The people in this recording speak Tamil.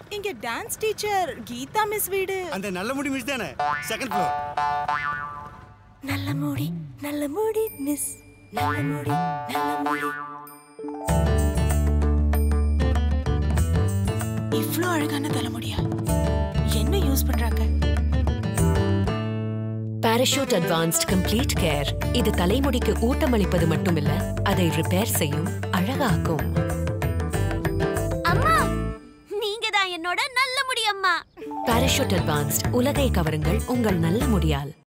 இங்க டான்ஸ் டீச்சர் கீதா மிஸ் வீடு அந்த நல்ல முடி மிஸ் தானே செகண்ட் ஃப்ளோர் நல்ல முடி நல்ல முடி மிஸ் நல்ல முடி நல்ல முடி இவ்ளோ அழகான தலைமுடியா என்ன யூஸ் பண்றாங்க பாராஷூட் அட்வான்ஸ்ட் கம்ப்ளீட் கேர் இது தலைமுடிக்கு ஊட்டமளிப்பது மட்டுமில்ல அதை ரிப்பேர் செய்யும் அழகாக்கும் அம்மா நீங்க தான் என்னோட நல்ல முடி அம்மா பாராஷூட் அட்வான்ஸ்ட் உலகை கவருங்கள் உங்கள் நல்ல முடியால்